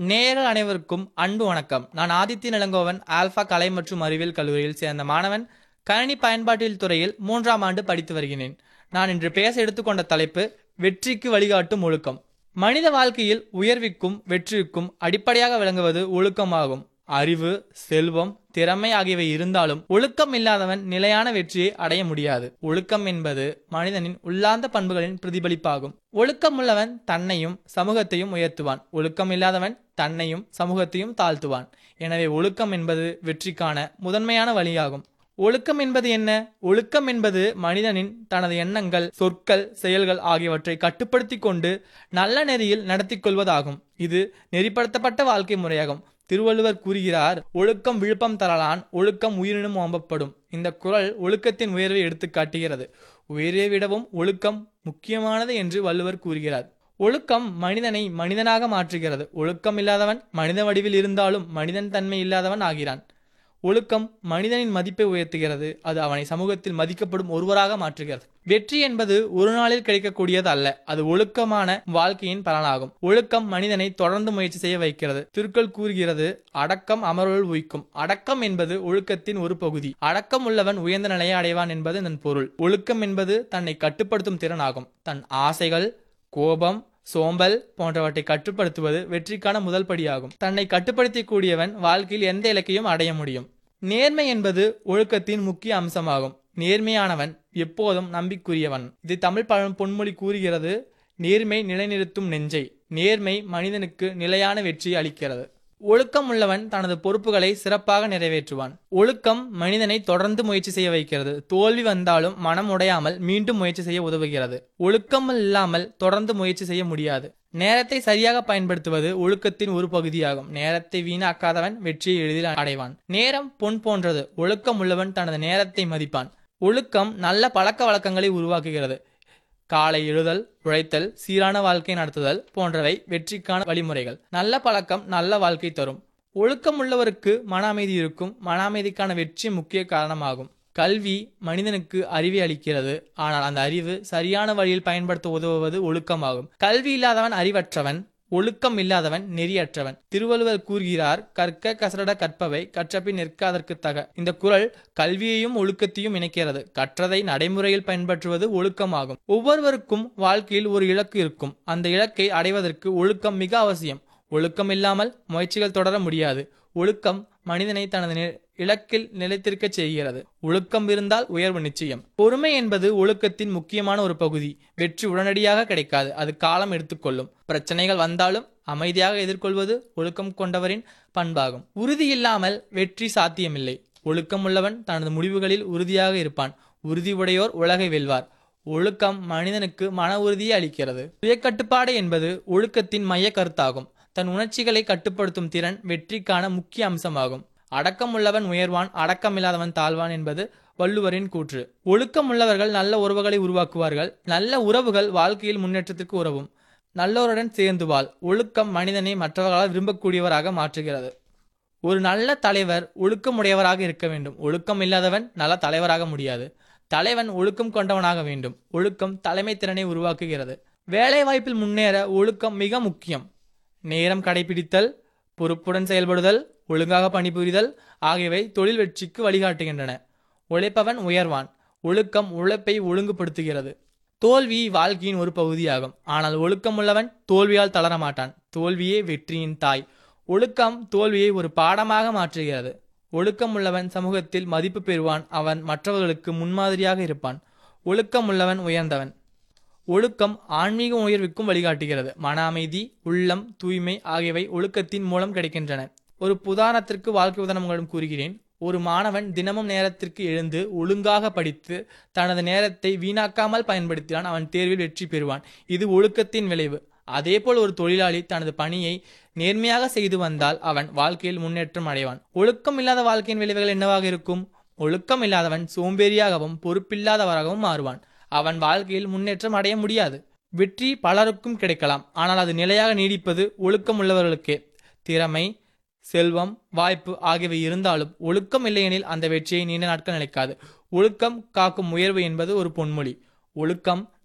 நேயர்கள் அனைவருக்கும் அன்பு வணக்கம் நான் ஆதித்ய நிலங்கோவன் ஆல்பா கலை மற்றும் அறிவியல் கல்லூரியில் சேர்ந்த மாணவன் கணினி பயன்பாட்டியல் துறையில் மூன்றாம் ஆண்டு படித்து வருகிறேன் நான் இன்று பேச எடுத்துக்கொண்ட தலைப்பு வெற்றிக்கு வழிகாட்டும் ஒழுக்கம் மனித வாழ்க்கையில் உயர்விக்கும் வெற்றிக்கும் அடிப்படையாக விளங்குவது ஒழுக்கமாகும் அறிவு செல்வம் திறமை ஆகியவை இருந்தாலும் ஒழுக்கம் இல்லாதவன் நிலையான வெற்றியை அடைய முடியாது ஒழுக்கம் என்பது மனிதனின் உள்ளார்ந்த பண்புகளின் பிரதிபலிப்பாகும் ஒழுக்கம் உள்ளவன் தன்னையும் சமூகத்தையும் உயர்த்துவான் ஒழுக்கம் இல்லாதவன் தன்னையும் சமூகத்தையும் தாழ்த்துவான் எனவே ஒழுக்கம் என்பது வெற்றிக்கான முதன்மையான வழியாகும் ஒழுக்கம் என்பது என்ன ஒழுக்கம் என்பது மனிதனின் தனது எண்ணங்கள் சொற்கள் செயல்கள் ஆகியவற்றை கட்டுப்படுத்தி கொண்டு நல்ல நெறியில் நடத்தி கொள்வதாகும் இது நெறிப்படுத்தப்பட்ட வாழ்க்கை முறையாகும் திருவள்ளுவர் கூறுகிறார் ஒழுக்கம் விழுப்பம் தரலான் ஒழுக்கம் உயிரினும் ஓம்பப்படும் இந்த குரல் ஒழுக்கத்தின் உயர்வை எடுத்து காட்டுகிறது உயிரை விடவும் ஒழுக்கம் முக்கியமானது என்று வள்ளுவர் கூறுகிறார் ஒழுக்கம் மனிதனை மனிதனாக மாற்றுகிறது ஒழுக்கம் இல்லாதவன் மனித வடிவில் இருந்தாலும் மனிதன் தன்மை இல்லாதவன் ஆகிறான் ஒழுக்கம் மனிதனின் மதிப்பை உயர்த்துகிறது அது அவனை சமூகத்தில் மதிக்கப்படும் ஒருவராக மாற்றுகிறது வெற்றி என்பது ஒரு நாளில் கிடைக்கக்கூடியது அல்ல அது ஒழுக்கமான வாழ்க்கையின் பலனாகும் ஒழுக்கம் மனிதனை தொடர்ந்து முயற்சி செய்ய வைக்கிறது திருக்குறள் கூறுகிறது அடக்கம் அமர்வுள் உய்க்கும் அடக்கம் என்பது ஒழுக்கத்தின் ஒரு பகுதி அடக்கம் உள்ளவன் உயர்ந்த நிலையை அடைவான் என்பது இதன் பொருள் ஒழுக்கம் என்பது தன்னை கட்டுப்படுத்தும் திறன் ஆகும் தன் ஆசைகள் கோபம் சோம்பல் போன்றவற்றை கட்டுப்படுத்துவது வெற்றிக்கான முதல் படியாகும் தன்னை கட்டுப்படுத்திக் கூடியவன் வாழ்க்கையில் எந்த இலக்கையும் அடைய முடியும் நேர்மை என்பது ஒழுக்கத்தின் முக்கிய அம்சமாகும் நேர்மையானவன் எப்போதும் நம்பிக்குரியவன் இது தமிழ் பழம் பொன்மொழி கூறுகிறது நேர்மை நிலைநிறுத்தும் நெஞ்சை நேர்மை மனிதனுக்கு நிலையான வெற்றியை அளிக்கிறது ஒழுக்கம் உள்ளவன் தனது பொறுப்புகளை சிறப்பாக நிறைவேற்றுவான் ஒழுக்கம் மனிதனை தொடர்ந்து முயற்சி செய்ய வைக்கிறது தோல்வி வந்தாலும் மனம் உடையாமல் மீண்டும் முயற்சி செய்ய உதவுகிறது ஒழுக்கம் இல்லாமல் தொடர்ந்து முயற்சி செய்ய முடியாது நேரத்தை சரியாக பயன்படுத்துவது ஒழுக்கத்தின் ஒரு பகுதியாகும் நேரத்தை வீணாக்காதவன் வெற்றியை எளிதில் அடைவான் நேரம் பொன் போன்றது ஒழுக்கம் உள்ளவன் தனது நேரத்தை மதிப்பான் ஒழுக்கம் நல்ல பழக்க வழக்கங்களை உருவாக்குகிறது காலை எழுதல் உழைத்தல் சீரான வாழ்க்கை நடத்துதல் போன்றவை வெற்றிக்கான வழிமுறைகள் நல்ல பழக்கம் நல்ல வாழ்க்கை தரும் ஒழுக்கம் உள்ளவருக்கு மன அமைதி இருக்கும் மன அமைதிக்கான வெற்றி முக்கிய காரணமாகும் கல்வி மனிதனுக்கு அறிவை அளிக்கிறது ஆனால் அந்த அறிவு சரியான வழியில் பயன்படுத்த உதவுவது ஒழுக்கமாகும் கல்வி இல்லாதவன் அறிவற்றவன் ஒழுக்கம் இல்லாதவன் நெறியற்றவன் திருவள்ளுவர் கூறுகிறார் கற்க கசட கற்பவை கற்றபின் நிற்காதற்கு தக இந்த குரல் கல்வியையும் ஒழுக்கத்தையும் இணைக்கிறது கற்றதை நடைமுறையில் பயன்பற்றுவது ஒழுக்கமாகும் ஒவ்வொருவருக்கும் வாழ்க்கையில் ஒரு இலக்கு இருக்கும் அந்த இலக்கை அடைவதற்கு ஒழுக்கம் மிக அவசியம் ஒழுக்கம் இல்லாமல் முயற்சிகள் தொடர முடியாது ஒழுக்கம் மனிதனை தனது இலக்கில் நிலைத்திருக்க செய்கிறது ஒழுக்கம் இருந்தால் உயர்வு நிச்சயம் பொறுமை என்பது ஒழுக்கத்தின் முக்கியமான ஒரு பகுதி வெற்றி உடனடியாக கிடைக்காது அது காலம் எடுத்துக்கொள்ளும் பிரச்சனைகள் வந்தாலும் அமைதியாக எதிர்கொள்வது ஒழுக்கம் கொண்டவரின் பண்பாகும் உறுதி இல்லாமல் வெற்றி சாத்தியமில்லை ஒழுக்கம் உள்ளவன் தனது முடிவுகளில் உறுதியாக இருப்பான் உறுதி உடையோர் உலகை வெல்வார் ஒழுக்கம் மனிதனுக்கு மன உறுதியை அளிக்கிறது சுயக்கட்டுப்பாடு என்பது ஒழுக்கத்தின் மைய கருத்தாகும் தன் உணர்ச்சிகளை கட்டுப்படுத்தும் திறன் வெற்றிக்கான முக்கிய அம்சமாகும் அடக்கம் உள்ளவன் உயர்வான் அடக்கமில்லாதவன் தாழ்வான் என்பது வள்ளுவரின் கூற்று ஒழுக்கம் உள்ளவர்கள் நல்ல உறவுகளை உருவாக்குவார்கள் நல்ல உறவுகள் வாழ்க்கையில் முன்னேற்றத்திற்கு உறவும் நல்லோருடன் சேர்ந்து வாழ் ஒழுக்கம் மனிதனை மற்றவர்களால் விரும்பக்கூடியவராக மாற்றுகிறது ஒரு நல்ல தலைவர் ஒழுக்கமுடையவராக இருக்க வேண்டும் ஒழுக்கம் இல்லாதவன் நல்ல தலைவராக முடியாது தலைவன் ஒழுக்கம் கொண்டவனாக வேண்டும் ஒழுக்கம் தலைமை திறனை உருவாக்குகிறது வேலை வாய்ப்பில் முன்னேற ஒழுக்கம் மிக முக்கியம் நேரம் கடைபிடித்தல் பொறுப்புடன் செயல்படுதல் ஒழுங்காக பணிபுரிதல் ஆகியவை தொழில் வெற்றிக்கு வழிகாட்டுகின்றன உழைப்பவன் உயர்வான் ஒழுக்கம் உழைப்பை ஒழுங்குபடுத்துகிறது தோல்வி வாழ்க்கையின் ஒரு பகுதியாகும் ஆனால் ஒழுக்கம் உள்ளவன் தோல்வியால் தளரமாட்டான் தோல்வியே வெற்றியின் தாய் ஒழுக்கம் தோல்வியை ஒரு பாடமாக மாற்றுகிறது ஒழுக்கம் உள்ளவன் சமூகத்தில் மதிப்பு பெறுவான் அவன் மற்றவர்களுக்கு முன்மாதிரியாக இருப்பான் ஒழுக்கம் உள்ளவன் உயர்ந்தவன் ஒழுக்கம் ஆன்மீக உயர்வுக்கும் வழிகாட்டுகிறது மன அமைதி உள்ளம் தூய்மை ஆகியவை ஒழுக்கத்தின் மூலம் கிடைக்கின்றன ஒரு புதாரணத்திற்கு வாழ்க்கை உதாரணங்களும் கூறுகிறேன் ஒரு மாணவன் தினமும் நேரத்திற்கு எழுந்து ஒழுங்காக படித்து தனது நேரத்தை வீணாக்காமல் பயன்படுத்தினான் அவன் தேர்வில் வெற்றி பெறுவான் இது ஒழுக்கத்தின் விளைவு அதேபோல் ஒரு தொழிலாளி தனது பணியை நேர்மையாக செய்து வந்தால் அவன் வாழ்க்கையில் முன்னேற்றம் அடைவான் ஒழுக்கம் இல்லாத வாழ்க்கையின் விளைவுகள் என்னவாக இருக்கும் ஒழுக்கம் இல்லாதவன் சோம்பேறியாகவும் பொறுப்பில்லாதவராகவும் மாறுவான் அவன் வாழ்க்கையில் முன்னேற்றம் அடைய முடியாது வெற்றி பலருக்கும் கிடைக்கலாம் ஆனால் அது நிலையாக நீடிப்பது ஒழுக்கம் உள்ளவர்களுக்கே திறமை செல்வம் வாய்ப்பு ஆகியவை இருந்தாலும் ஒழுக்கம் இல்லையெனில் அந்த வெற்றியை நீண்ட நாட்கள் நிலைக்காது ஒழுக்கம் காக்கும் உயர்வு என்பது ஒரு பொன்மொழி ஒழுக்கம்